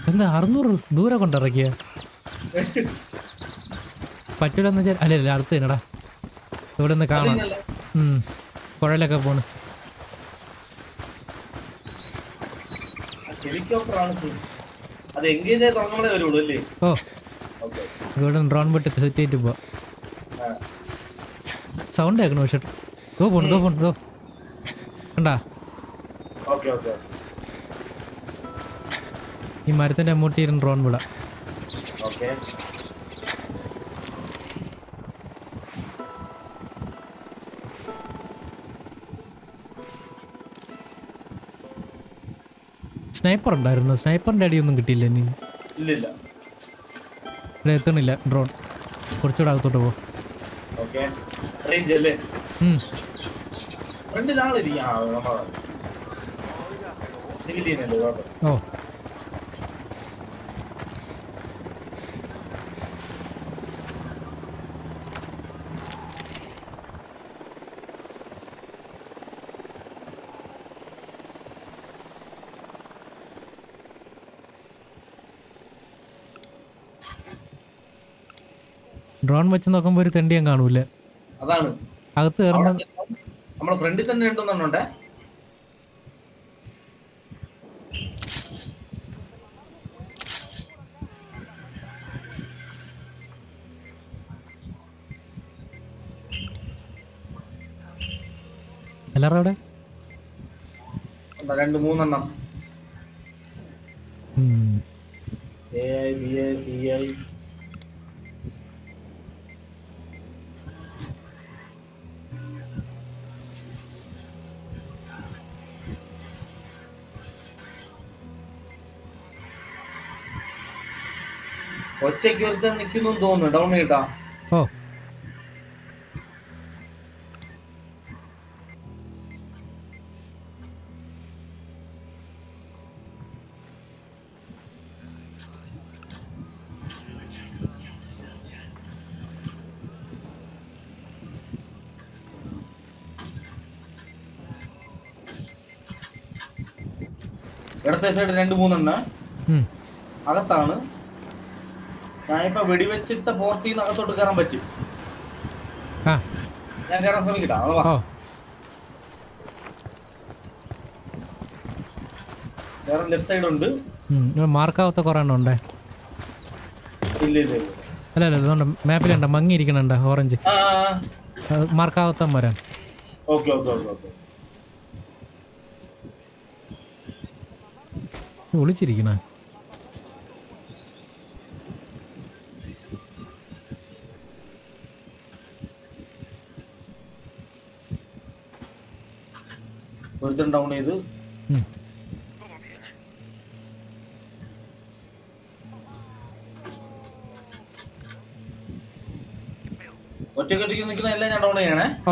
എന്താ അറുന്നൂറ് ദൂരെ കൊണ്ടിറക്കിയ പറ്റൂലെന്ന് വെച്ചാൽ അല്ല അല്ല അടുത്ത് തന്നെടാ ഇവിടെ നിന്ന് കാണാം ഉം. പുഴയിലൊക്കെ പോണ് ഹെലികോപ്റ്റർ ആണ് അത് എൻഗേജ് ആയി തുടങ്ങുമ്പോഴേ വരുള്ളൂ അല്ലേ ഓ ഓക്കെ ഇവിടെ ഡ്രോൺ വിട്ടിട്ട് സെറ്റ് ചെയ്തിട്ട് പോവാ സൗണ്ട് കേൾക്കണു പക്ഷെ ദോ പോണു ദോ പോണു ദോ കണ്ടാ ഓക്കെ ഓക്കെ ഈ മരത്തിന്റെ മുട്ടിയിരുന്ന് ഡ്രോൺ വിടാം ഓക്കെ സ്നൈപ്പർ ഉണ്ടായിരുന്നു സ്നൈപ്പറിന്റെ അടിയൊന്നും കിട്ടിയില്ല ഇനി ഇല്ല ഇല്ല ഇവിടെ എത്തണില്ല ഡ്രോൺ കുറച്ചുകൂടെ അകത്തോട്ട് പോ ഓക്കെ റേഞ്ച് അല്ലേ ഉം. ഫ്രണ്ടിൽ ആളിരിക്കും ആ നമ്മളാണ് സിവിൽ ചെയ്യുന്നുണ്ട് കുഴപ്പം ഓ ഡ്രോൺ വെച്ച് നോക്കുമ്പോൾ ഒരു തെണ്ടിയും കാണൂല അതാണ് അകത്ത് കയറുമ്പോൾ നമ്മളെ ഫ്രണ്ടിൽ തന്നെ രണ്ടെണ്ണുണ്ടേ എല്ലാവരും അവിടെ എന്താ രണ്ട് മൂന്നെണ്ണം ഉം. A I B I C I ഒറ്റയ്ക്ക് ഒരുത്തൻ നിൽക്കുന്നു തോന്നുന്നു ഡൗൺ ചെയ്യട്ടാ ഓ ഇടത്തെ സൈഡ് രണ്ട് മൂന്നെണ്ണം ഉം. അകത്താണ് ഞാനിപ്പോ വെടിവെച്ചിട്ട പോർട്ടിൽ നിന്ന് അകത്തോട്ട് കയറാൻ പറ്റും ആ ഞാൻ കയറാൻ ശ്രമിക്കട്ടാ അത് വാ ഓ വേറെ ലെഫ്റ്റ് സൈഡ് ഉണ്ട് ഉം. ഇവിടെ മാർക്കാവത്ത കുറേ എണ്ണം ഉണ്ടേ ഇല്ല ഇല്ല ഇല്ല അല്ല അല്ല ഇതുകൊണ്ട് മാപ്പിലുണ്ട് മങ്ങിയിരിക്കണുണ്ട് ഓറഞ്ച് ആ മാർക്കാവത്ത മരം ഓക്കെ ഓക്കെ ഓക്കെ ഓക്കെ ഒളിച്ചിരിക്കണ ഒരുത്തൻ ഡൗൺ ചെയ്ത് ഉം. ഒറ്റയ്ക്ക് ഒറ്റയ്ക്ക് നിൽക്കുന്ന എല്ലാം ഞാൻ ഡൗൺ ചെയ്യണേ ഓ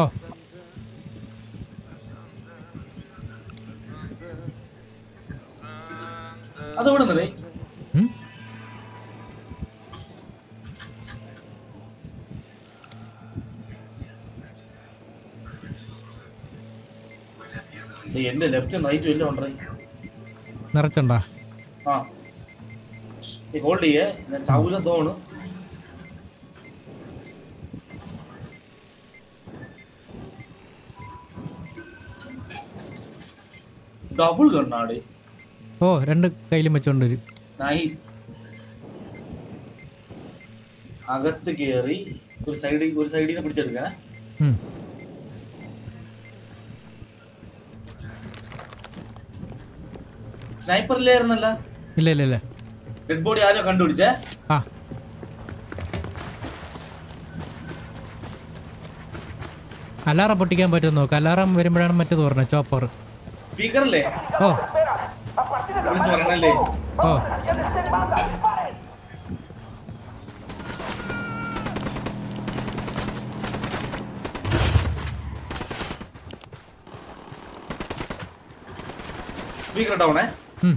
അത് വിടുന്നില്ലേ ഉം. എന്റെ ലെഫ്റ്റ് റൈറ്റ് വല്ല ഉണ്ടേ നിറച്ചുണ്ടാ ആ നീ ഹോൾഡ് ചെയ്യേ ഞാൻ ചൗലം തോണ് ഡബിൾ കണ്ണാടി ഓ രണ്ട് കയ്യിലും വെച്ചോണ്ട് വരും നൈസ് അകത്ത് കേറി ഒരു സൈഡിൽ ഒരു സൈഡിൽ നിന്ന് പിടിച്ചെടുക്കണേ ഉം. സ്നൈപ്പർ ഇല്ലായിരുന്നല്ല ഇല്ല ഇല്ല ഇല്ല ഡെഡ് ബോഡി ആരോ കണ്ടുപിടിച്ചേ ആ അലാറം പൊട്ടിക്കാൻ പറ്റുമോ നോക്ക് അലാറം വരുമ്പോഴാണ് മറ്റേത് പറഞ്ഞത് ചോപ്പർ സ്പീക്കറല്ലേ ഓ വിളിച്ച് പറയണല്ലേ ഓ സ്പീക്കർ ഇട്ടവണേ ഉം.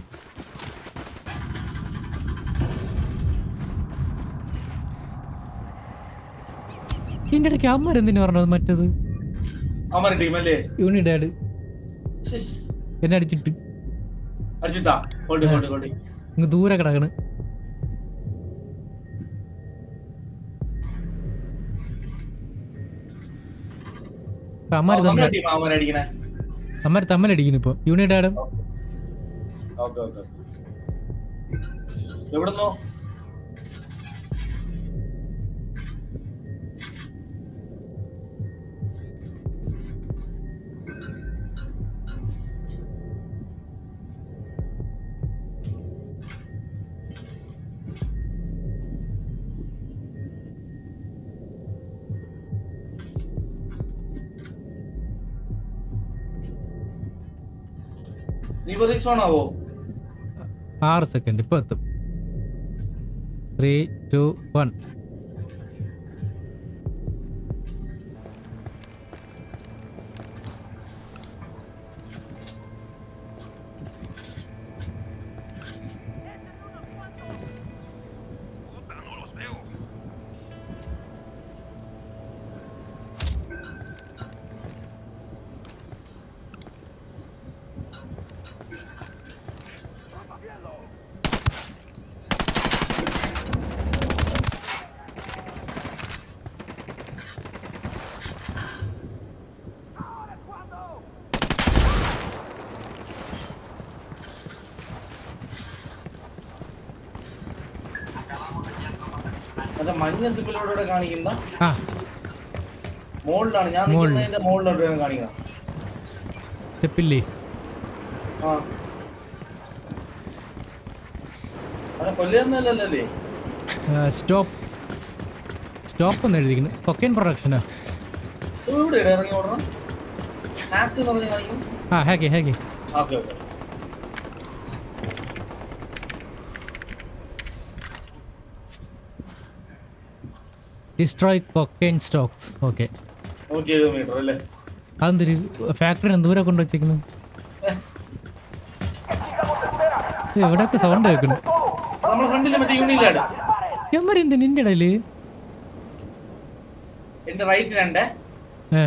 ഇതിന്റെ ഇടയ്ക്ക് അമ്മരെന്തിനു പറഞ്ഞത് മറ്റത് അമര ടീം അല്ലേ യൂണിഡാഡ് ശ്ശിഷ്. എന്നെ അടിച്ചിട്ട് അടിച്ചിട്ടാ ഹോൾഡ് ഹോൾഡ് ഹോൾഡ് ഇങ്ങ് ദൂരെ കിടക്കണ് അമ്മാര് തമ്മിൽ നമ്മളെ ടീം അവനടിക്കണേ അമ്മാര് തമ്മിലടിക്കുന്നു ഇപ്പൊ യൂണിറ്റ് ആഡം ഓക്കെ ഓക്കെ എവിടുന്നോ നീ റീസ്പോൺ ആവോ ആറ് സെക്കൻഡ് ഇപ്പൊ എത്തും ത്രീ ടു വൺ മറ്റേ മഞ്ഞ സിമ്പിളോടെ കാണിക്കുന്ന ആ മുകളിലാണ് ഞാൻ മുകളിൽ. നിൽക്കുന്നതിന്റെ മുകളിലോട്ട് കാണിക്കണം സ്റ്റെപ്പില്ലേ ആ അവനെ കൊല്ലുന്നല്ലേ സ്റ്റോപ്പ് സ്റ്റോപ്പ് എന്ന് എഴുതിക്കുന്നു കൊക്കൈൻ പ്രൊഡക്ഷനാ ഇവിടെ ഇറങ്ങി ഓടണം ഹാക്ക് എന്ന് പറഞ്ഞ് കാണിക്കും ആ ഹാക്കി ഹാക്കി okay okay destroy cocaine stocks okay നൂറ്റി എഴുപത് മീറ്റർ അല്ലേ അതെന്തൊരു ഫാക്ടറി ദൂരെ കൊണ്ട് വെച്ചേക്കുന്നു എവിടെയൊക്കെ സൗണ്ട് കേൾക്കുന്നു നമ്മളെ ഫ്രണ്ടിലെ മറ്റേ യൂണിയിലാണ് എമ്മര് എന്ത് നിന്റെ ഇടയില് എന്റെ റൈറ്റ് രണ്ട് ഏ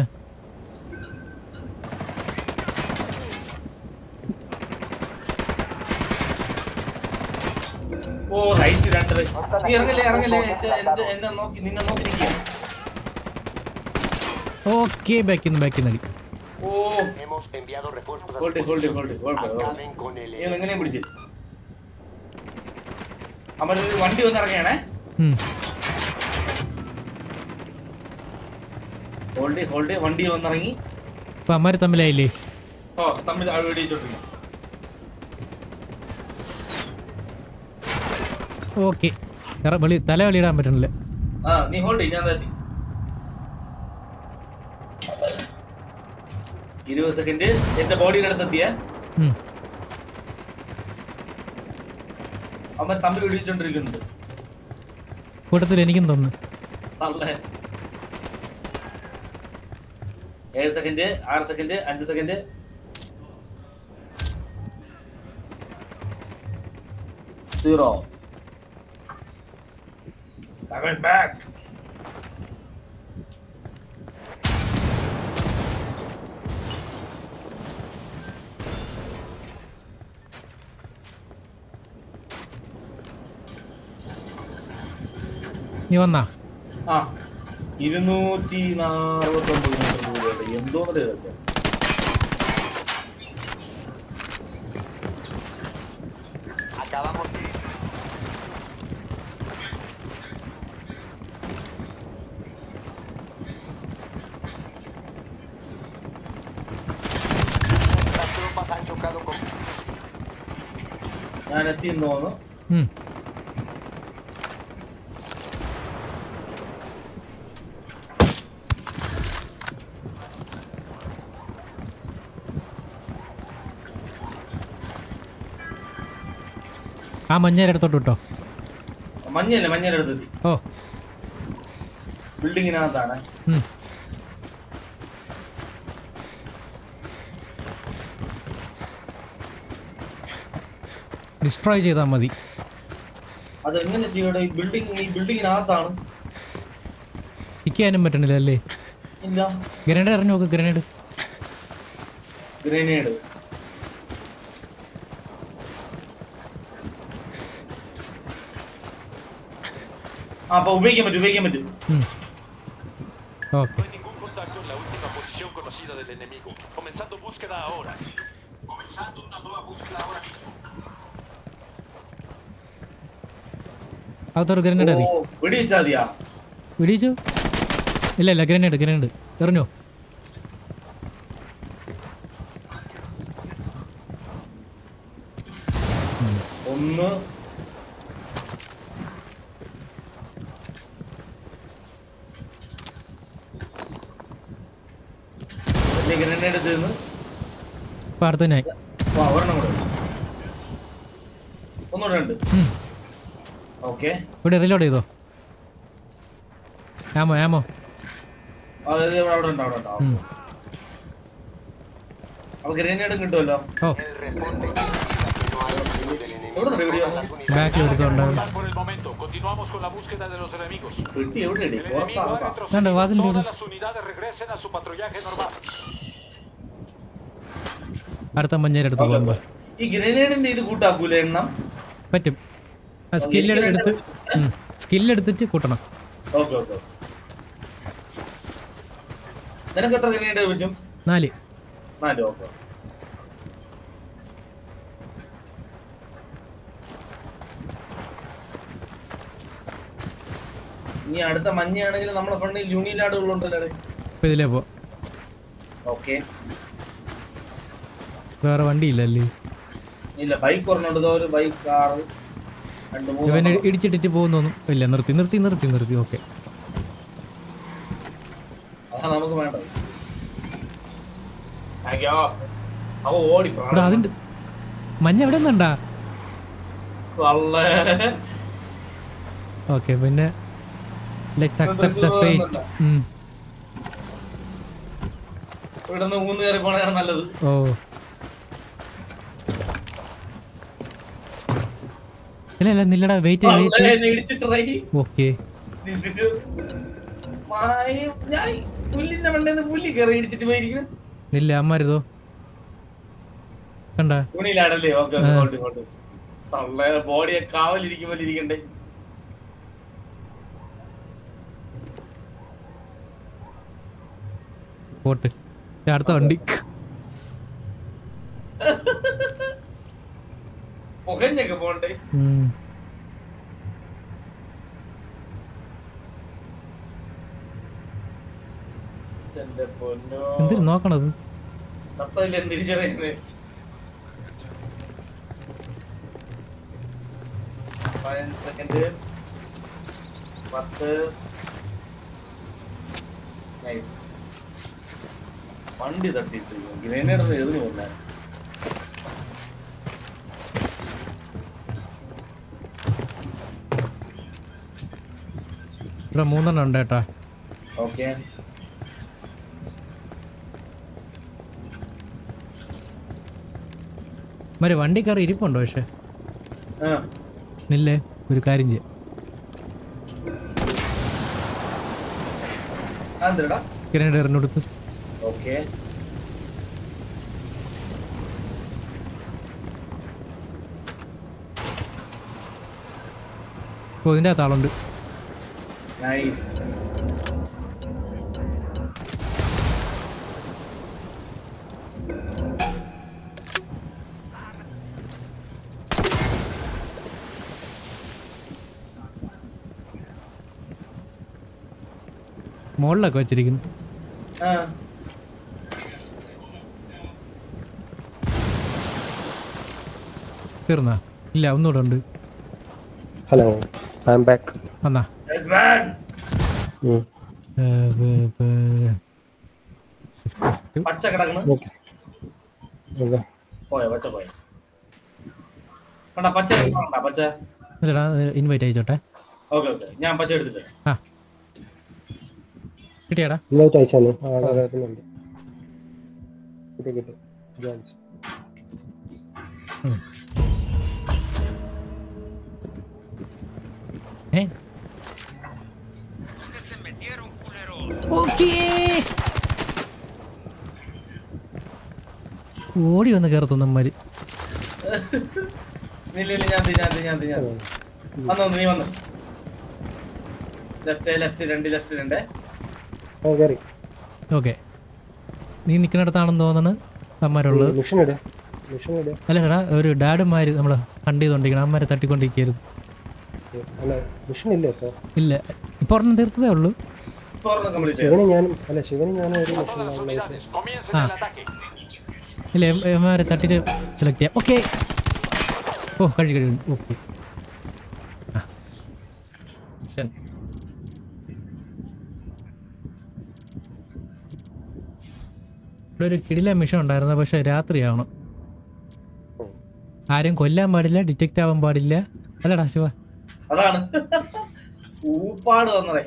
ഓ റൈറ്റ് രണ്ട് നീ ഇറങ്ങല്ലേ ഇറങ്ങല്ലേ എന്റെ- എന്റെ- എന്നെ നോക്കി നിന്നെ നോക്കി നിൽക്കുക ഓക്കെ ബാക്കിന്ന് ബാക്കിന്ന് അടി ഓ Hemos enviado refuerzos a Hold su it, hold it, posición. hold it, hold it, hold it. Acaben con el നീ എങ്ങനെയും പിടിച്ച് അവൻ ഒരു വണ്ടി വന്ന് ഇറങ്ങിയാണേ ഉം. ഹോൾഡ് ഹോൾഡ് വണ്ടി വന്നിറങ്ങി അപ്പൊ അമ്മാര് തമ്മിലായില്ലേ ഓ തമ്മിൽ വെടിയിച്ചോണ്ടിരുന്നു ഓക്കെ വെളി തല വെളിയിടാൻ പറ്റണില്ല ആ നീ ഹോൾഡ് ചെയ്യ്, ഞാൻ തട്ടി ഇരുപത് സെക്കൻഡ് എന്റെ ബോഡിയുടെ അടുത്ത് എത്തിയേ ഉം. അവൻ തമ്മിൽ വെടിയിച്ചോണ്ടിരിക്കുന്നുണ്ട് കൂട്ടത്തിൽ എനിക്കും തോന്നുന്നു തള്ളേ ഏഴ് സെക്കൻഡ് ആറ് സെക്കൻഡ് അഞ്ച് സെക്കൻഡ് സീറോ Coming back. നീ വന്നാ ആ ഇരുന്നൂറ്റി അറുപത്തൊമ്പത് മീറ്റർ ദൂരം എന്തോന്നിട്ട് ഇതൊക്കെ Acabamos Las tropas han chocado con ഞാൻ എത്തിയെന്ന് തോന്നുന്നു ഉം. ആ മഞ്ഞേരെ അടുത്തോട്ട് വിട്ടോ മഞ്ഞല്ലേ മഞ്ഞയുടെ അടുത്ത് എത്തി ഓ ബിൽഡിങ്ങിനകത്താണ് ഉം. ഡിസ്ട്രോയ് ചെയ്താൽ മതി അത് എങ്ങനെ ചെയ്യണം ഈ ബിൽഡിംഗ് ഈ ബിൽഡിങ്ങിനകത്താണ് പിക്ക് ചെയ്യാനും പറ്റണില്ല അല്ലേ ഇല്ല ഗ്രനേഡ് എറിഞ്ഞു നോക്ക് ഗ്രനേഡ് ഗ്രനേഡ് ആ അപ്പൊ ഉപയോഗിക്കാൻ പറ്റും ഉപയോഗിക്കാൻ പറ്റും okay No hay ningún contacto en la última posición conocida del enemigo. Comenzando búsqueda ahora. Comenzando una nueva búsqueda ahora mismo. അകത്തൊരു ഗ്രനേഡ് എറി ഓ, വെടി വെച്ചാ മതിയാ വിടിയിച്ചു ഇല്ല ഇല്ല ഗ്രനേഡ് ഗ്രനേഡ് എറിഞ്ഞോ ഒന്ന് വലിയ ഗ്രനേഡ് എടുത്തിരുന്ന് ഇപ്പം അടുത്തതിനായി ആ ഒരെണ്ണം കൂടെ ഒന്നുകൂടെ ഉണ്ട് ഓക്കെ ഇവിടെ റീലോഡ് ചെയ്തോ ആമോ ആമോ അതായത് ഇവിടെ അവിടെ ഉണ്ട് അവിടെ ഉണ്ട് ഉം. അപ്പൊ ഗ്രനേഡും കിട്ടുമല്ലോ ഓ El reporte indica que no hay rastro del enemigo. എവിടെ നിന്ന് Todas las unidades ബാക്കിൽ എടുത്തോണ്ട് Recordar por el momento. Continuamos con la búsqueda de los enemigos. പെട്ടി എവിടെ El enemigo ha പുറത്താ retrocedido. Dale, va del Todas libro. las unidades regresen a su patrullaje normal. അടുത്ത മഞ്ഞേരെടുത്ത് പോകുമ്പോ ഈ ഗ്രനേഡിന്റെ ഇത് കൂട്ടാക്കൂല എണ്ണം പറ്റും ആ സ്കില്ല് എടുത്ത് സ്കില്ല് എടുത്തിട്ട് കൂട്ടണം ഓക്കെ ഓക്കെ നിനക്ക് എത്ര ഗ്രനേഡ് പറ്റും നാല് നാല് ഓക്കെ ഇനി അടുത്ത മഞ്ഞയാണെങ്കിൽ നമ്മളെ ഫ്രണ്ടിൽ യൂണിലാടുകളുണ്ടല്ലോ ഇപ്പം ഇതിലേ പോ ഓക്കെ വേറെ വണ്ടിയില്ലല്ലേ ഇല്ല ബൈക്ക് ഒരെണ്ണുണ്ട് ഇതോ ഒരു ബൈക്ക് കാർ രണ്ട് ഇവൻ മൂന്ന് ഇടി- ഇടിച്ചിട്ടിട്ട് പോകുന്നൊന്നും ഇല്ല നിർത്തി നിർത്തി നിർത്തി നിർത്തി ഓക്കെ അതാണ് നമുക്ക് വേണ്ടത് അയ്യോ അവ ഓടി ഇവിടെ അതിൻ്റെ മഞ്ഞ എവിടെ നിന്നുണ്ടാ വള്ളേ. ഓക്കെ പിന്നെ ലെറ്റ്സ് അക്സെപ്റ്റ് ദ ഫേറ്റ് ഇവിടുന്ന് മൂന്ന് കയറി പോണതാണ് നല്ലത് ഓ ഇല്ല ഇല്ല നില്ലടാ വെയിറ്റ് വള്ളേ, വെയിറ്റ് എന്നെ ഇടിച്ചിട്ടറേ ഓക്കെ മായം ഞാൻ ഈ പുല്ലിന്റെ മണ്ടേന്ന് പുല്ലി കയറി ഇടിച്ചിട്ട് പോയിരിക്കുന്നു നില്ല അമ്മാരുതോ കണ്ട തുണിയിലാടല്ലേ ഓക്കെ ഇങ്ങോട്ട് ഇങ്ങോട്ട് തള്ളേ ബോഡിയെ കാവലിരിക്കും പോലെ ഇരിക്കണ്ടേ പോട്ട് ദേ അടുത്ത വണ്ടി പുകഞ്ഞൊക്കെ പോണ്ടേ ഉം. എന്റെ പൊന്നോ എന്തിനു നോക്കണത് തപ്പയില്ല എന്തിരിച്ചറിയുന്നേ പതിനഞ്ച് സെക്കൻഡ് പത്ത് നൈസ് വണ്ടി തട്ടിയിട്ട് ഗ്രനേഡ് എറിഞ്ഞു കൊണ്ടാ ഇവിടെ മൂന്നെണ്ണം ഉണ്ട് കേട്ടാ ഓക്കെ മറ്റേ വണ്ടി കയറി ഇരിപ്പുണ്ടോ പക്ഷെ ആ നില്ലേ ഒരു കാര്യം ചെയ്യാം അതെടാ ഗ്രനേഡ് എറിഞ്ഞെടുത്ത് ഓക്കെ ഓ ഇതിൻ്റെ അകത്ത് ആളുണ്ട് നൈസ് മുകളിലൊക്കെ വെച്ചിരിക്കുന്നു ആ തീർന്നാ ഇല്ല ഒന്നുകൂടെ ഉണ്ട് Hello, I'm back. വന്നാ നൈസ് മാൻ Mm. ഏ, വേ- വേ- പച്ച കിടക്കണ് Okay. Okay. പോയ പച്ച പോയ കണ്ട പച്ച കണ്ട പച്ച ഇല്ലടാ ഇൻവൈറ്റ് അയച്ചോട്ടെ ഓക്കെ ഓക്കെ ഞാൻ പച്ച എടുത്തിട്ട് ആ കിട്ടിയാടാ ഇങ്ങോട്ട് അയച്ചാണ് ആളെ വരുന്നുണ്ട് കിട്ടി കിട്ടി ജോയിൻസ് ഏ ഓക്കേ ഓടി വന്ന് കയറത്തുന്നമാര് ഇല്ല ഇല്ല ഞാൻ ഞാൻ ഞാൻ ഞാൻ വന്നു വന്നു നീ വന്നു ലെഫ്റ്റ് ലെഫ്റ്റ് രണ്ട് ലെഫ്റ്റ് രണ്ട് ആ കയറി ഓക്കെ നീ നിൽക്കുന്നിടത്താണെന്ന് തോന്നുന്നു അമ്മമാരുള്ളത് മിഷൻ ഇട് മിഷൻ ഇട് അല്ല എടാ ഒരു ഡാഡുമാര് നമ്മളെ കണ്ട് ചെയ്തോണ്ടിരിക്കണം അമ്മമാരെ തട്ടിക്കൊണ്ടിരിക്കരുത് അല്ല മിഷൻ ഇല്ല ഇപ്പൊ ഇല്ല ഇപ്പൊ ഒരെണ്ണം തീർത്തതേ ഉള്ളൂ തുറന്ന് കംപ്ലീറ്റ് ശിവന് ഞാനും അല്ല ശിവന് ഞാനും ഒരു A mission todas las unidades, comiencen Ah. el ataque. ഇല്ല അമ്മമാരെ തട്ടിട്ട് സെലക്ട് ചെയ്യാം ഓക്കെ ഓ കഴിയും കഴിയും ഓക്കെ ഇവിടെ ഒരു കിടില മിഷൻ ഉണ്ടായിരുന്നു പക്ഷെ രാത്രിയാവണം ആരും കൊല്ലാൻ പാടില്ല ഡിറ്റക്റ്റ് ആവാൻ പാടില്ല അല്ലടാ ശിവ അതാണ് ഊപ്പാട് വന്നറേ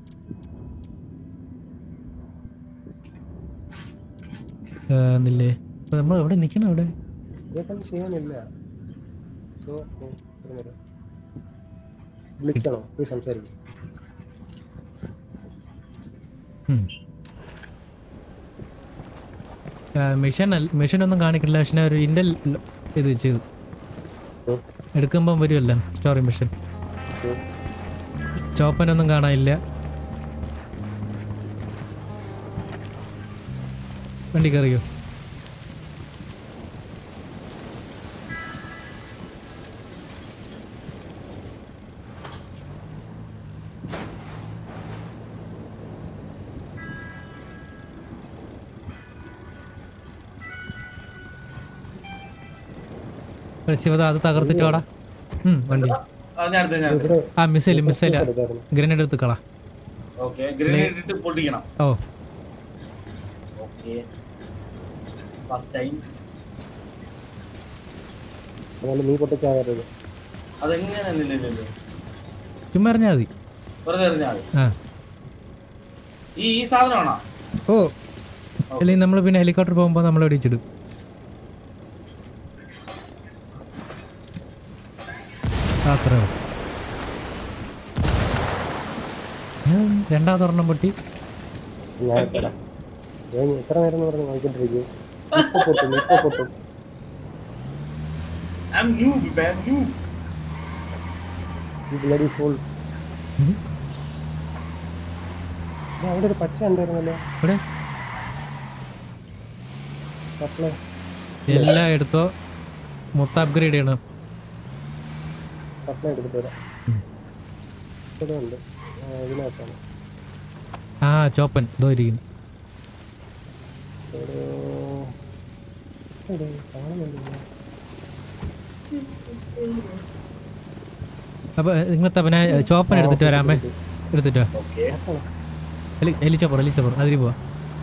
ഏ, എന്നില്ലേ ഇപ്പൊ നമ്മൾ എവിടെ നിൽക്കണം ഇവിടെ ഇതൊക്കെ ചെയ്യാനില്ല സോ വിളിക്കണോ പോയി സംസാരിക്കും ഉം. ആ, മിഷൻ അല്ല- മിഷൻ ഒന്നും കാണിക്കില്ല പക്ഷെ ഒരു ഇന്റൽ ഇത് ചെയ്തു എടുക്കുമ്പം വരുമല്ലോ സ്റ്റോറി മിഷൻ ചോപ്പനൊന്നും കാണാനില്ല വണ്ടി കയറിയോ ശിവത അത് തകർത്തിട്ട് വാടാ ഉം, വണ്ടി അത് ഞാൻ എടുത്ത് ഞാൻ ഇവിടെ ആ മിസൈൽ മിസൈൽ എടുത്തായിരുന്നു ഗ്രനേഡ് എടുത്ത് കളാ ഓക്കെ ഗ്രനേഡ് ഇട്ട് പൊട്ടിക്കണം ഓ ഓക്കെ ഫസ്റ്റ് ടൈം അതുകൊണ്ട് നീ പൊട്ടിച്ചാകരുത് അതെങ്ങനെ നിന്നില്ലല്ലോ ചുമ്മാ അറിഞ്ഞാൽ മതി വെറുതെ എറിഞ്ഞാൽ മതി ആ ഈ ഈ സാധനമാണോ ഓ അല്ലെങ്കിൽ നമ്മൾ പിന്നെ ഹെലികോപ്റ്റർ പോകുമ്പോൾ നമ്മൾ ഇടിച്ചിടും അത്രേ ഉള്ളൂ. ഞാൻ രണ്ടാമത്തെ ഒരെണ്ണം പൊട്ടി ഞാൻ ഇട്ടതാ. ഞാൻ എത്ര നേരം എന്ന് പറഞ്ഞ് നോക്കിക്കൊണ്ടിരിക്കും ഇപ്പൊ പൊട്ടും ഇപ്പൊ പൊട്ടും I am new man new ഈ ബ്ലഡി ഫുൾ ഉം. അവിടെ ഒരു പച്ച ഉണ്ടായിരുന്നല്ലോ ഇവിടെ സപ്ലൈ എല്ലാം എടുത്തോ മൊത്തം അപ്ഗ്രേഡ് ചെയ്യണം സപ്ലൈ എടുത്തിട്ട് വരാം ഇവിടെ ഉണ്ട് ആ, ഇതിനകത്താണ് ആ ചോപ്പൻ ഇതോ ഇരിക്കുന്നു ഒരു എവിടെ? കാണുന്നില്ലല്ലോ. അപ്പൊ നിങ്ങളത്തെ പിന്നെ ചോപ്പൻ എടുത്തിട്ട് വരാമേ എടുത്തിട്ട് വാ ഓക്കെ എലി എലിച്ചപ്പുറം എലിച്ചപ്പുറം അതിൽ പോവാ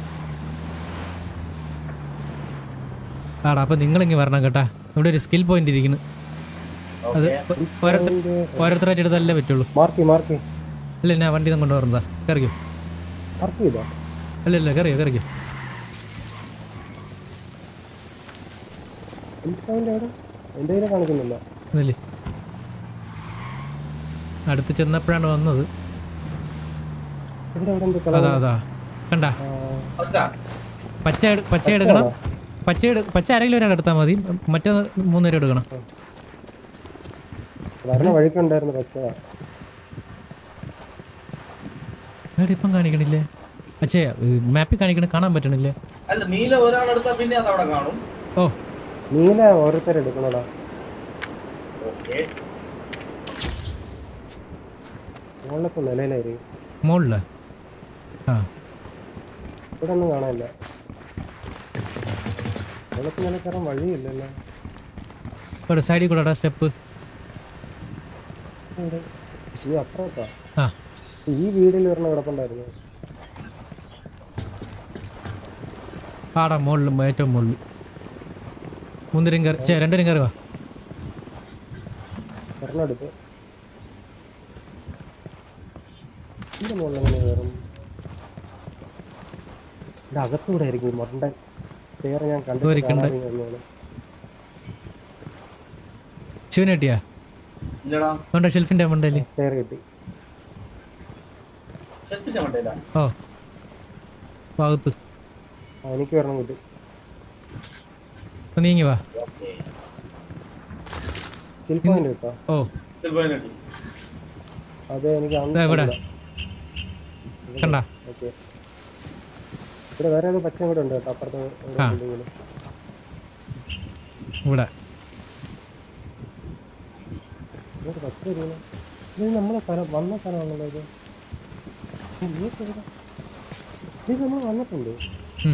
ആടാ അപ്പൊ നിങ്ങളിങ്ങി വരണം കേട്ടാ ഇവിടെ ഒരു സ്കിൽ പോയിന്റ് ഇരിക്കുന്നു അത് ഓക്കെ ഓരോരുത്തർ ഓരോരുത്തരായിട്ട് എടുത്തല്ലേ പറ്റുള്ളൂ മാർക്ക് മാർക്ക് അല്ല ഞാൻ വണ്ടി കൊണ്ടു വരുന്നതാ കറിക്കോ മാർക്ക് ചെയ്തോ അല്ല ഇല്ല കറിയോ കറിക്കോ എൻ്റെ അവിടെ എൻ്റെ കയ്യിൽ കാണിക്കുന്നില്ല അതല്ലേ അടുത്ത് ചെന്നപ്പോഴാണ് വന്നത് ഇവിടെ അവിടെ എന്ത് കളർ അതാ അതാ കണ്ട അച്ഛാ പച്ച എടു- പച്ച എടുക്കണം പച്ച എടു പച്ച ആരെങ്കിലും ഒരാൾ എടുത്താൽ മതി മറ്റേ മൂന്നുപേരും എടുക്കണം വരണ വഴിക്കുണ്ടായിരുന്നു പച്ച എവിടെ ഇപ്പം കാണിക്കണില്ലേ അച്ഛേ മാപ്പിൽ കാണിക്കണ കാണാൻ പറ്റണില്ലേ അല്ല നീല ഒരാളെടുത്താ പിന്നെ അത് അവിടെ കാണും ഓ നീല ഓരോരുത്തരെടുക്കണോടാ ഓക്കെ മുകളിലൊക്കെ നിലയിലായിരിക്കും മുകളില് ആ ഇവിടെ ഒന്നും കാണാനില്ല മുകളിലൊക്കെ നില കയറാൻ വഴിയില്ലല്ലോ ഇവിടെ സൈഡിൽ കൂടെ സ്റ്റെപ്പ് ഇവിടെ ഈ അപ്പുറത്താ ആ ഈ വീടിൽ വരണ കിടപ്പുണ്ടായിരുന്നു ആടാ മുകളിൽ ഏറ്റവും മുകളിൽ മൂന്നിരും കയറി ചേ രണ്ടിനും കയറി വാ ഒരെണ്ണം എടുത്ത് ഇതിന്റെ മുകളിൽ എങ്ങനെ കയറും ഇവിടെ അകത്തൂടെ ആയിരിക്കും മൊണ്ടൻ പേര് ഞാൻ ദൂരക്കുണ്ട്. കണ്ടിട്ടുണ്ട് ശിവന് കിട്ടിയാ ഇല്ലടാ അതുകൊണ്ട് ഷെൽഫിന്റെ മണ്ടല്ലേ സ്റ്റെയർ കിട്ടി ഷെൽഫിന്റെ മണ്ടയില്ല ഓ ഭാഗത്ത് ആ, എനിക്ക് വരണം കിട്ടി അപ്പൊ നീങ്ങി വാ ഓക്കെ സ്കിൽ പോയിന്റ് കിട്ടോ ഓ ഷെൽഫിനെ കിട്ടി അത് എനിക്ക് ദാ ഇവിടെ. അന്ന് കണ്ട ഓക്കെ ഇവിടെ വേറെ ഏതോ പച്ച കൂടെ ഉണ്ട് കേട്ടോ അപ്പുറത്തെ ആ. ബിൽഡിങ്ങിൽ ഇവിടെ ഇതൊരു പച്ച ഇരിക്കുന്നു. ഇത് നമ്മളെ സ്ഥലം വന്ന സ്ഥലമാണല്ലോ ഇത് ഇതൊക്കെ എവിടെ? ഇത് നമ്മൾ വന്നിട്ടുണ്ട് ഉം.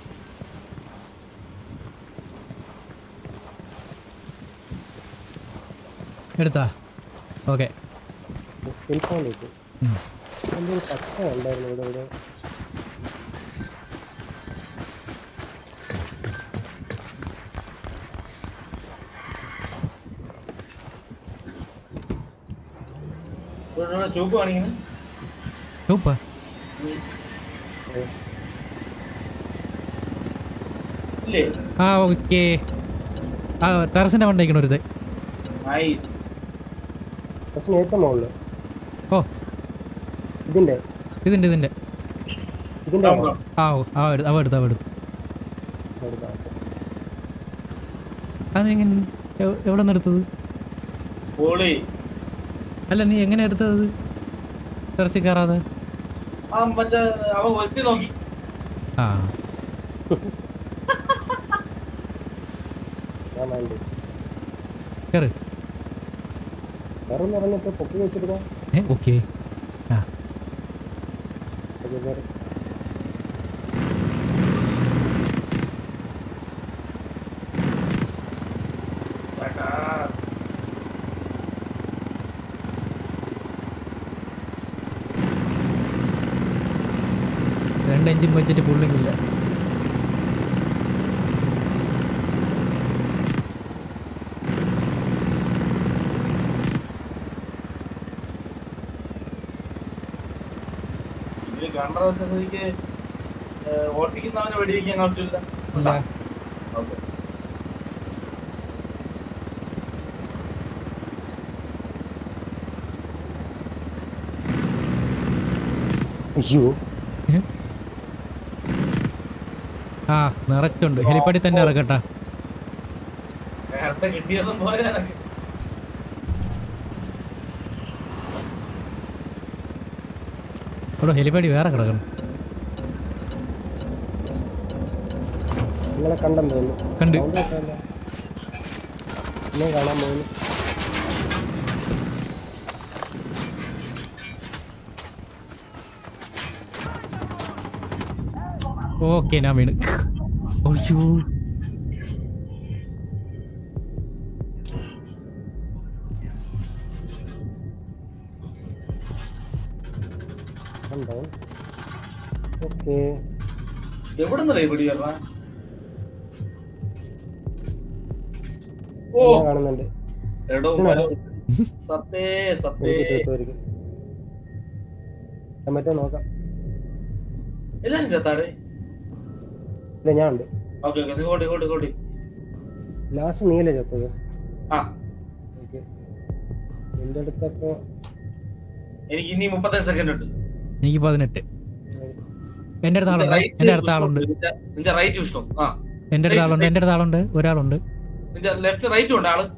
എടുത്താ ഓക്കെ ടെലിഫോണിലേക്ക് എന്തൊരു പച്ച ഉണ്ടായിരുന്നു ഇവിടെ ഇവിടെ ഇവിടെ ഇവിടെ ചുവപ്പ് കാണിക്കുന്നത് സൂപ്പർ ഇല്ലേ ആ ഓക്കെ ആ ടെറസിൻ്റെ വണ്ടിക്കണം ഒരു ഇത് നൈസ് പക്ഷേ ഏറ്റവും മുകളിൽ ഓ ഇതിന്റെ ഇതിൻ്റെ ഇതിൻ്റെ ഇതിന്റെ ആണോ? ആ ഓ ആ എടുത്ത് അവ എടുത്ത് അവ എടുത്ത് എടുക്കാം. അത് എങ്ങനെ എവിടെ നിന്ന് എടുത്തത് പൊളി അല്ല നീ എങ്ങനെ എടുത്തത് ടെറസിൽ കയറാതെ ആ മറ്റേ അവൻ വരുത്തി നോക്കി ആ ഞാൻ വേണ്ടി കയറ് വേറെ ഒന്ന് പറഞ്ഞിട്ട് പൊക്കി വെച്ചിരുന്നോ ഏ ഓക്കെ ആ അത് വേറെ രണ്ട് എഞ്ചിൻ വെച്ചിട്ട് പുള്ളിങ്ങില്ല ഇതില് ഗണ്ടർ വെച്ച സ്ഥിതിക്ക് ഓട്ടിക്കുന്നവനെ വെടിവെക്കാൻ പറ്റില്ല ഇല്ല ഓക്കെ അയ്യോ ആ നിറച്ചുണ്ട് ഹെലിപ്പടി തന്നെ ഇറക്കട്ടാ നേരത്തെ കിട്ടിയതും പോലെ എനക്ക് ഇവിടെ ഹെലിപ്പടി വേറെ കിടക്കണം നിങ്ങളെ കണ്ടെന്ന് തോന്നുന്നു കണ്ട് സൗണ്ട് കേട്ടല്ലോ എന്നെ കാണാൻ പോകുന്നു ഓക്കെ ഞാൻ വീണ് അയ്യോ കണ്ടോ ഓക്കെ എവിടെ നിന്നല്ലേ വെടി വരണ ഓ കാണുന്നുണ്ട് എടോ മരോ. സത്തേ സത്തേ എനിക്ക് തീർത്തുമായിരിക്കും ഞാൻ മറ്റേ നോക്കാം എല്ലാരും ചത്താടെ ഇല്ല ഞാൻ ഉണ്ട് ഓക്കെ ഓക്കെ ഇങ്ങോട്ട് ഇങ്ങോട്ട് ഇങ്ങോട്ട് ലാസ്റ്റ് നീയല്ലേ ചത്തത് ആ ഓക്കെ എൻ്റെ അടുത്തപ്പോ എനിക്ക് ഇനി മുപ്പത്തഞ്ച് സെക്കൻഡ് ഉണ്ട് എനിക്ക് പതിനെട്ട് എൻ്റെ അടുത്ത് ആളുണ്ട് എൻ്റെ അടുത്ത ആളുണ്ട് നിന്റെ- നിന്റെ റൈറ്റ് വിഷ്ണു ആ എൻ്റെ അടുത്ത് ആളുണ്ട് എൻ്റെ അടുത്ത് ആളുണ്ട് ഒരാളുണ്ട് നിന്റെ ലെഫ്റ്റ് റൈറ്റും ഉണ്ട് ആള്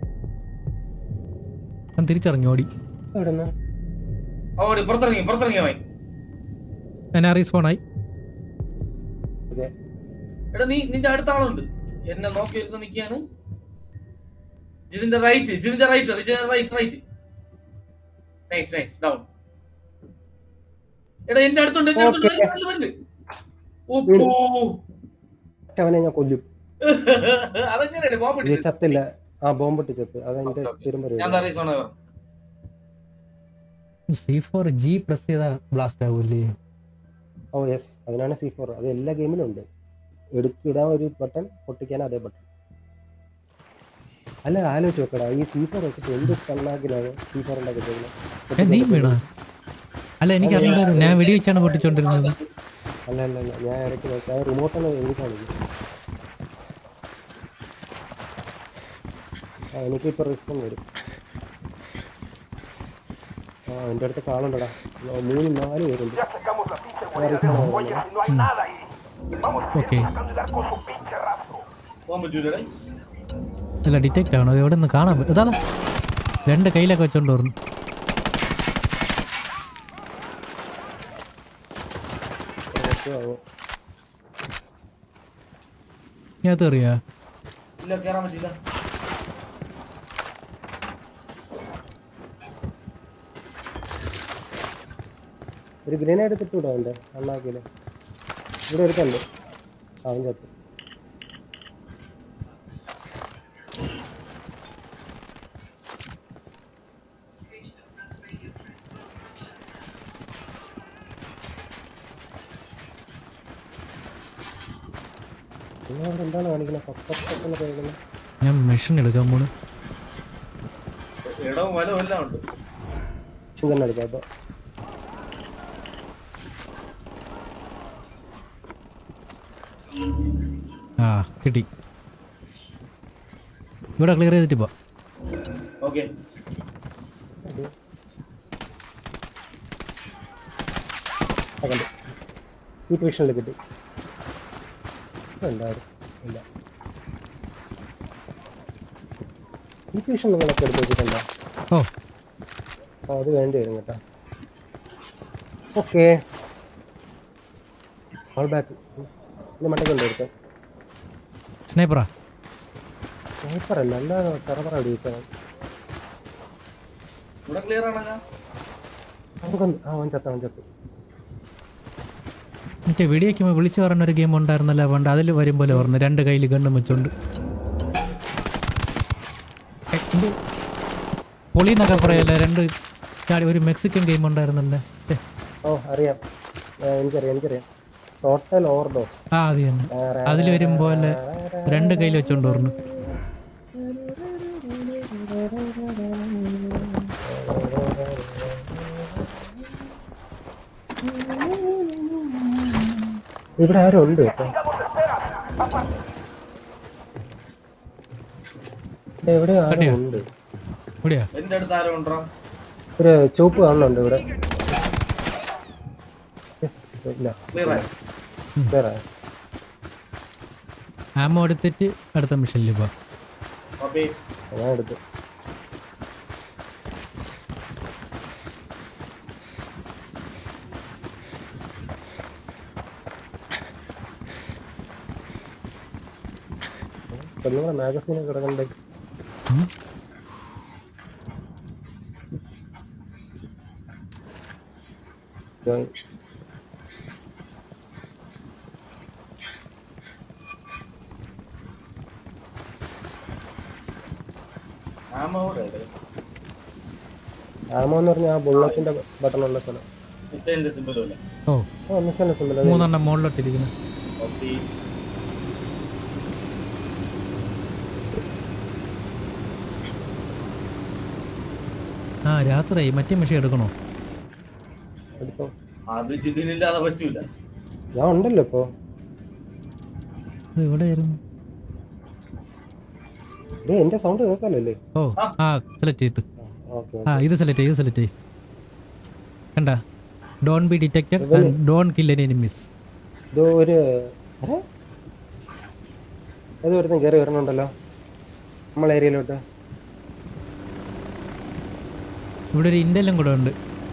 ഞാൻ തിരിച്ചിറങ്ങി ഓടി എവിടെ നിന്ന് ആ, ഓടി പുറത്തിറങ്ങി പുറത്തിറങ്ങി അവൻ ഞാൻ റീസ്പോണായി ഓക്കെ എടാ നീ നിന്റെ അടുത്ത ആളുണ്ട് എന്നെ നോക്കി ഇരുന്ന് നിൽക്കുകയാണ് ജിതിന്റെ റൈറ്റ് ജിതിന്റെ റൈറ്റ് ജിതിന്റെ right right nice nice down എടാ എന്റെ അടുത്തുണ്ട് എന്റെ അടുത്തുണ്ട് Okay. വരുന്നു, വരുന്നു. ഉപ്പൂ. അവനെ ഞാൻ കൊല്ലും അതെങ്ങനെയാണ് ബോംബ് ഇത് ഇട്ടിട്ട്? ചത്തില്ല ആ ബോംബിട്ട് ചത്ത് അതെന്റെ Okay, okay. സ്ഥിരം ഞാൻ പരിപാടി റീസോണ സി ഫോർ ജി പ്രസ് ചെയ്താൽ ബ്ലാസ്റ്റ് ആവൂല്ലേ ഓ യെസ് അതിനാണ് സി ഫോർ അത് എല്ലാ ഗെയിമിലും ഉണ്ട് എടുത്തിടാൻ ഒരു ബട്ടൺ പൊട്ടിക്കാൻ അതേ ബട്ടൺ അല്ല ആലോചിച്ച് നോക്കടാ ഈ സി ഫോർ വെച്ചിട്ട് എന്ത് കണ്ണാക്കിലാണ് സി ഫോർ ഏ, നീ വീണ അല്ല എനിക്ക് അറിയില്ലായിരുന്നു ഞാൻ വെടിവെച്ചാണ് പൊട്ടിച്ചോണ്ടിരുന്നത് അല്ല അല്ല അല്ല ഞാൻ ഇടയ്ക്ക് നോക്കി അത് റിമോട്ടാണ് എനിക്കാണ് ആ എനിക്കിപ്പോൾ റിസ്പോൺ വരും ആ എൻ്റെ അടുത്ത് കാളുണ്ടടാ ആ, മൂന്ന് നാല് പേരുണ്ട് ആ, respawn ആവുന്നു. ഓക്കെ പോകാൻ പറ്റൂലേ അല്ല ഡിറ്റക്റ്റ് ആവണം അത് എവിടെ നിന്ന് കാണാൻ പറ്റും ഇതാ രണ്ട് കയ്യിലൊക്കെ വെച്ചോണ്ട് പറഞ്ഞു ഞാൻ അറിയാ ഇല്ല കേറാൻ പറ്റില്ല ഒരു ഗ്രനേഡ് എടുത്തിട്ട് വിടാം അവൻ്റെ അണ്ണാക്കിയില് ഇവിടെ ഒരുത്തുണ്ട് അവൻ ചത്തു പിന്നെ അവിടെ എന്താണ് കാണിക്കുന്നത് പത്തൊക്കെ കേൾക്കുന്നത് ഞാൻ മെഷീൻ എടുക്കാൻ പോണ് ഇടവും വലവും എല്ലാം ഉണ്ട് പക്ഷെ തന്നെ എടുക്കാം അപ്പോൾ ആ കിട്ടി ഇവിടെ ക്ലിയർ ചെയ്തിട്ട് പോ ഓക്കെ കണ്ടു ഈ ട്യൂഷനിൽ കിട്ടി ഉണ്ടായിരുന്നു ഇല്ല ഈ ട്യൂഷൻ നിങ്ങളൊക്കെ എടുത്ത് വെച്ചിട്ടുണ്ടോ ഓ ആ അത് വേണ്ടി വരും കേട്ടോ ഓക്കെ ഓൾ ബാക്ക് ഇത് മണ്ടയ്ക്കുണ്ട് എടുത്ത് സ്നൈപ്പറാ സ്നൈപ്പർ അല്ല അല്ല ടെറർ അടിയിക്കണം ഇവിടെ ക്ലിയർ ആണല്ലോ നമുക്ക് ആ അവൻ ചത്ത അവൻ ചത്തു മറ്റേ വെടിവെക്കുമ്പോൾ വിളിച്ചു പറഞ്ഞ ഒരു ഗെയിം ഉണ്ടായിരുന്നല്ലോ പണ്ട് അതിൽ വരുമ്പോലെ പറഞ്ഞു രണ്ട് കയ്യിൽ ഗണ്ണും വെച്ചോണ്ട് ഏ, എന്ത്? പൊളി എന്നൊക്കെ പറയല്ലേ രണ്ട് ചാടി ഒരു മെക്സിക്കൻ ഗെയിം ഉണ്ടായിരുന്നല്ലേ ഏ, ഓ അറിയാം ആ, എനിക്കറിയാം എനിക്കറിയാം ടോട്ടൽ ഓവർഡോസ് ആ അത് തന്നെ അതിൽ വരുമ്പോലെ രണ്ട് കയ്യിൽ വെച്ചോണ്ട് പറഞ്ഞു ഇവിടെ ആരും ഉണ്ട് കേട്ടോ ഇവിടെ എവിടെ ആരും കണ്ടിയോ? ഉണ്ട് ഇവിടെയാ എന്റെ അടുത്ത് ആരും ഉണ്ടോ ഒരു ചുവപ്പ് കാണുന്നുണ്ട് ഇവിടെ Yes, ഇല്ല ക്ലിയർ ആയി വേറെ ആമോ എടുത്തിട്ട് അടുത്ത മിഷനിൽ പോ ഓക്കെ ഞാൻ എടുത്തു പെണ്ണുങ്ങളെ മാഗസീനെ കിടക്കണ്ടേ ഉം. ഞാൻ- ആമ കൂടെ ആമോ എന്ന് പറഞ്ഞാൽ ആ ബുള്ളറ്റിന്റെ ബട്ടൺ ഉള്ള സ്ഥലം മിസൈലിന്റെ സിമ്പിളും ഇല്ല ഓ ഓ മിസ്സിന്റെ സിമ്പിൾ മൂന്നെണ്ണം മുകളിലോട്ടിരിക്കുന്നു ഓക്കെ ആ രാത്രി മറ്റേ മെഷീൻ എടുക്കണോ എടുത്തോ അത് ജിതിനില്ലാതെ പറ്റൂല ഞാൻ ഉണ്ടല്ലോ ഇപ്പോ ഇത് എവിടെയായിരുന്നു ഡേ എന്റെ സൗണ്ട് കേൾക്കാലോ അല്ലേ ഓ ആ സെലക്ട് ചെയ്തിട്ട് ഓക്കെ ആ ഇത് സെലക്ട് ചെയ്ത് ഇത് സെലക്ട് ചെയ്ത് കണ്ട don't be detected and don't kill an enemies ഇത് ഒരു ഏ? ഏതോ ഒരുത്തൻ കയറി വരണുണ്ടല്ലോ നമ്മളെ ഏരിയയിലോട്ട് ഇവിടെ ഒരു ഇൻഡെല്ലാം കൂടെ ഉണ്ട്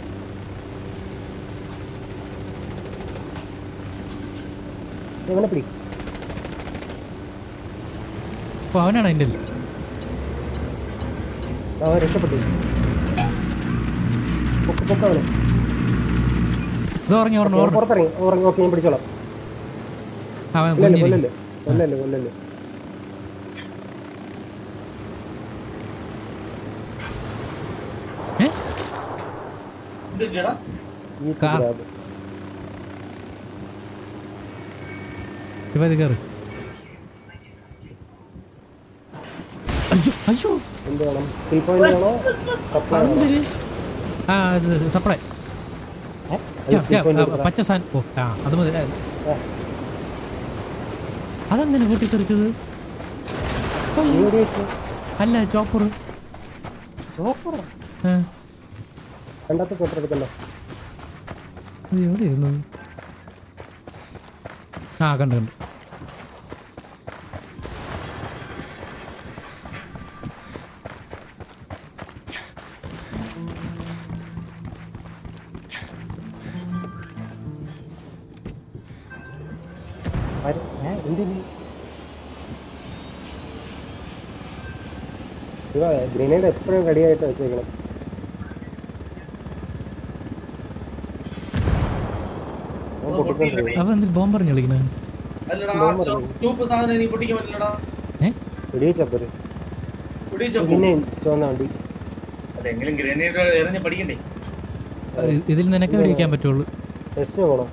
എങ്ങനെ പിടി അപ്പോൾ അവനാണ് ഇൻഡൽ ആ രക്ഷപ്പെട്ടു പൊക്ക് പൊക്ക് അവനെ ഇത് ഉറങ്ങി ഉറങ്ങി ഓ, ഉറങ്ങി പുറത്തിറങ്ങി ഉറങ്ങി ഓക്കെ ഞാൻ പിടിച്ചോളാം അവൻ കൊല്ലല്ലേ കുഞ്ഞിരി കൊല്ലല്ലേ കൊല്ലല്ലേ കൊല്ലല്ലേ ഏ ഇത് ചേട്ടാ ഈ കാ- ഗ്രാബ് ഇപ്പൊ ഇത് കയറി അയ്യോ അയ്യോ എന്ത് വേണം സ്കിൽ പോയിന്റ് ആണോ സപ്ലൈ ആണോ അതെന്തിന്? ആ ഇത് സപ്ലൈ ഏ? അത് skill point കൊടുക്കടാ. പച്ച സാൻ ഓ ആ അത് മതി ആ, ആ, അതെങ്ങനെ പൊട്ടിത്തെറിച്ചത് നീ എവിടെ വെച്ചു? അല്ല ചോപ്പർ ചോപ്പറോ? ആ രണ്ടാമത്തെ ചോപ്പർ എടുക്കല്ലോ ഇത് എവിടെയായിരുന്നു ആ കണ്ടു കണ്ടു ആര്? ഏ, എന്തിന് ഗ്രനേഡ് എപ്പോഴും റെഡി ആയിട്ട് വെച്ചേക്കണം അവൻ പൊട്ടിക്കൊണ്ടിരിക്കും അവ എന്തിൽ ബോംബറിഞ്ഞ് കളിക്കണ അല്ലടാ ചൂപ്പ് സാധനം ഇനി പൊട്ടിക്കാൻ പറ്റില്ലടാ ഏ വെടിവെച്ചപ്പോര് പൊട്ടിച്ചോ പിന്നെ ചുവന്ന വണ്ടി അല്ലെങ്കിലും ഗ്രനേഡ് എറിഞ്ഞ് പഠിക്കണ്ടേ ഇ- ഇതിൽ നിനക്ക് വെടിവെക്കാൻ പറ്റുള്ളൂ ടെസ്റ്റിന് പോകണം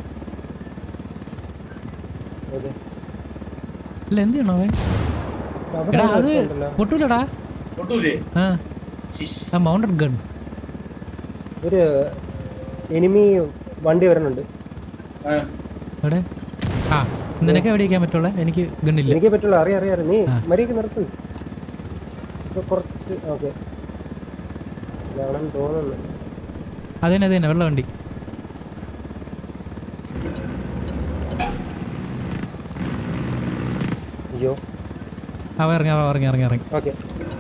അതെ അല്ല എന്ത് ചെയ്യണോ അവൻ അവിടെ എടാ അത് ഉണ്ടല്ലോ. പൊട്ടൂലടാ പൊട്ടൂലേ ആ ശിഷ്. ആ മൗണ്ടഡ് ഗൺ ഒരു എനിമി വണ്ടി വരണുണ്ട് ആ, എവിടെ ആ നിനക്ക് വെടിവെക്കാൻ പറ്റുള്ളൂ എനിക്ക് ഗണ്ണില്ല എനിക്ക് പറ്റുള്ളൂ അറിയാം അറിയാം അറിയാം. നീ ആ. മര്യാദക്ക് നിർത്ത് ഇപ്പൊ കുറച്ച് ഓക്കെ ഇതാണെന്ന് തോന്നുന്നു അതന്നെ അതന്നെ വെള്ള വണ്ടി അയ്യോ അവ ഇറങ്ങി അവ ഇറങ്ങി ഇറങ്ങി ഇറങ്ങി ഓക്കെ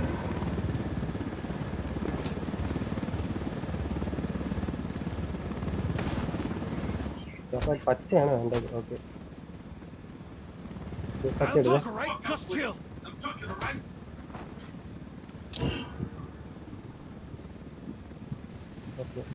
അപ്പൊ പച്ചയാണ് വേണ്ടത് ഓക്കെ പച്ച എടുക്കാം right, just chill.